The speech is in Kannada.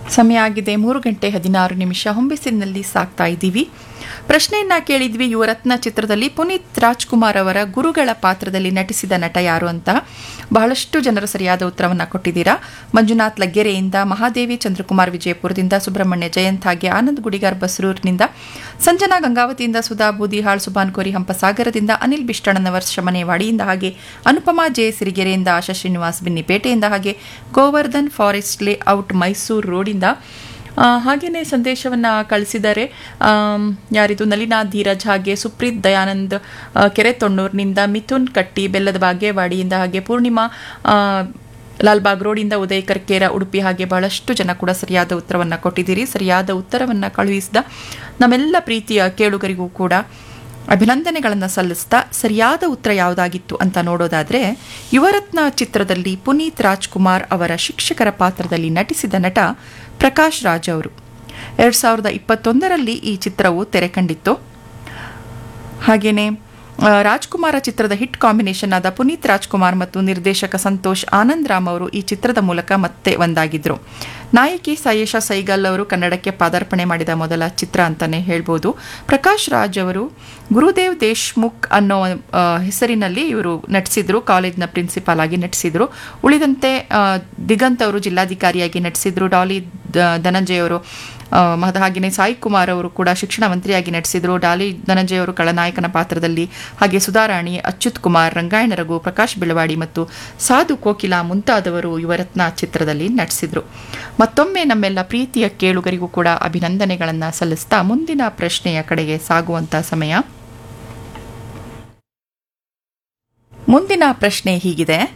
ಸಮಯ ಆಗಿದೆ ಮೂರು ಗಂಟೆ ಹದಿನಾರು ನಿಮಿಷ ಹೊಂಬಿಸಿನಲ್ಲಿ ಸಾಕ್ತಾ ಇದ್ದೀವಿ ಪ್ರಶ್ನೆಯನ್ನ ಕೇಳಿದ್ವಿ ಯುವರತ್ನ ಚಿತ್ರದಲ್ಲಿ ಪುನೀತ್ ರಾಜ್ಕುಮಾರ್ ಅವರ ಗುರುಗಳ ಪಾತ್ರದಲ್ಲಿ ನಟಿಸಿದ ನಟ ಯಾರು ಅಂತ ಬಹಳಷ್ಟು ಜನರು ಸರಿಯಾದ ಉತ್ತರವನ್ನು ಕೊಟ್ಟಿದ್ದೀರಾ ಮಂಜುನಾಥ್ ಲಗ್ಗೆರೆಯಿಂದ ಮಹಾದೇವಿ ಚಂದ್ರಕುಮಾರ್ ವಿಜಯಪುರದಿಂದ ಸುಬ್ರಹ್ಮಣ್ಯ ಜಯಂತ್ ಹಾಗೆ ಆನಂದ್ ಗುಡಿಗಾರ್ ಬಸರೂರಿನಿಂದ ಸಂಜನಾ ಗಂಗಾವತಿಯಿಂದ ಸುಧಾ ಬೂದಿಹಾಳ್ ಸುಬಾನ್ ಕೋರಿ ಹಂಪಸಾಗರದಿಂದ ಅನಿಲ್ ಬಿಷ್ಟಣ್ಣನವರ್ ಶಮನೇವಾಡಿಯಿಂದ ಹಾಗೆ ಅನುಪಮಾ ಜೆ ಸಿರಿಗೆರೆಯಿಂದ ಆಶಾ ಶ್ರೀನಿವಾಸ್ ಬಿನ್ನಿಪೇಟೆಯಿಂದ ಹಾಗೆ Govardhan forest layout Mysuru ರೋಡಿಂದ ಹಾಗೆಯೇ ಸಂದೇಶವನ್ನು ಕಳಿಸಿದ್ದಾರೆ ಆಮ್, ಯಾರಿದು ನಲಿನಾ ಧೀರಜ್ ಹಾಗೆ ಸುಪ್ರೀತ್ ದಯಾನಂದ್ ಆ, ಕೆರೆ ತೊಣ್ಣೂರಿನಿಂದ ಮಿಥುನ್ ಕಟ್ಟಿ ಬೆಲ್ಲದ ಬಾಗೇವಾಡಿಯಿಂದ ಹಾಗೆ ಪೂರ್ಣಿಮಾ ಆ, ಲಾಲ್ಬಾಗ್ ರೋಡಿಂದ ಉದಯ್ ಕರ್ಕೇರ ಉಡುಪಿ ಹಾಗೆ ಬಹಳಷ್ಟು ಜನ ಕೂಡ ಸರಿಯಾದ ಉತ್ತರವನ್ನು ಕೊಟ್ಟಿದ್ದೀರಿ ಸರಿಯಾದ ಉತ್ತರವನ್ನು ಕಳುಹಿಸಿದ ನಮ್ಮೆಲ್ಲ ಪ್ರೀತಿಯ ಕೇಳುಗರಿಗೂ ಕೂಡ ಅಭಿನಂದನೆಗಳನ್ನು ಸಲ್ಲಿಸ್ತಾ ಸರಿಯಾದ ಉತ್ತರ ಯಾವುದಾಗಿತ್ತು ಅಂತ ನೋಡೋದಾದರೆ ಯುವರತ್ನ ಚಿತ್ರದಲ್ಲಿ ಪುನೀತ್ ರಾಜ್ಕುಮಾರ್ ಅವರ ಶಿಕ್ಷಕರ ಪಾತ್ರದಲ್ಲಿ ನಟಿಸಿದ ನಟ ಪ್ರಕಾಶ್ ರಾಜ್ ಅವರು ಎರಡು ಸಾವಿರದ ಇಪ್ಪತ್ತೊಂದರಲ್ಲಿ ಈ ಚಿತ್ರವು ತೆರೆ ಕಂಡಿತ್ತು ಹಾಗೆಯೇ ಆ, ರಾಜ್ಕುಮಾರ ಚಿತ್ರದ ಹಿಟ್ ಕಾಂಬಿನೇಷನ್ ಆದ ಪುನೀತ್ ರಾಜ್ಕುಮಾರ್ ಮತ್ತು ನಿರ್ದೇಶಕ ಸಂತೋಷ್ ಆನಂದ್ ರಾಮ್ ಅವರು ಈ ಚಿತ್ರದ ಮೂಲಕ ಮತ್ತೆ ಒಂದಾಗಿದ್ದರು ನಾಯಕಿ ಸಯೇಶ ಸೈಗಲ್ ಅವರು ಕನ್ನಡಕ್ಕೆ ಪಾದಾರ್ಪಣೆ ಮಾಡಿದ ಮೊದಲ ಚಿತ್ರ ಅಂತಲೇ ಹೇಳ್ಬೋದು ಪ್ರಕಾಶ್ ರಾಜ್ ಅವರು ಗುರುದೇವ್ ದೇಶ್ಮುಖ್ ಅನ್ನೋ ಆ, ಹೆಸರಿನಲ್ಲಿ ಇವರು ನಟಿಸಿದ್ರು ಕಾಲೇಜ್ನ ಪ್ರಿನ್ಸಿಪಾಲ್ ಆಗಿ ನಟಿಸಿದ್ರು ಉಳಿದಂತೆ ಆ, ದಿಗಂತ್ ಅವರು ಜಿಲ್ಲಾಧಿಕಾರಿಯಾಗಿ ನಟಿಸಿದ್ರು ಡಾಲಿ ದ- ಧನಂಜಯ್ ಅವರು ಆ, ಮಹದ ಹಾಗೆಯೇ ಸಾಯಿ ಕುಮಾರ್ ಅವರು ಕೂಡ ಶಿಕ್ಷಣ ಮಂತ್ರಿಯಾಗಿ ನಟಿಸಿದರು ಡಾಲಿ ಧನಂಜಯ್ ಅವರು ಖಳನಾಯಕನ ಪಾತ್ರದಲ್ಲಿ ಹಾಗೆ ಸುಧಾರಾಣಿ ಅಚ್ಯುತ್ ಕುಮಾರ್ ರಂಗಾಯಣ ರಘು ಪ್ರಕಾಶ್ ಬೆಳವಾಡಿ ಮತ್ತು ಸಾಧು ಕೋಕಿಲ ಮುಂತಾದವರು ಯುವರತ್ನ ಚಿತ್ರದಲ್ಲಿ ನಟಿಸಿದರು ಮತ್ತೊಮ್ಮೆ ನಮ್ಮೆಲ್ಲ ಪ್ರೀತಿಯ ಕೇಳುಗರಿಗೂ ಕೂಡ ಅಭಿನಂದನೆಗಳನ್ನು ಸಲ್ಲಿಸ್ತಾ ಮುಂದಿನ ಪ್ರಶ್ನೆಯ ಕಡೆಗೆ ಸಾಗುವಂತ ಸಮಯ ಮುಂದಿನ ಪ್ರಶ್ನೆ ಹೀಗಿದೆ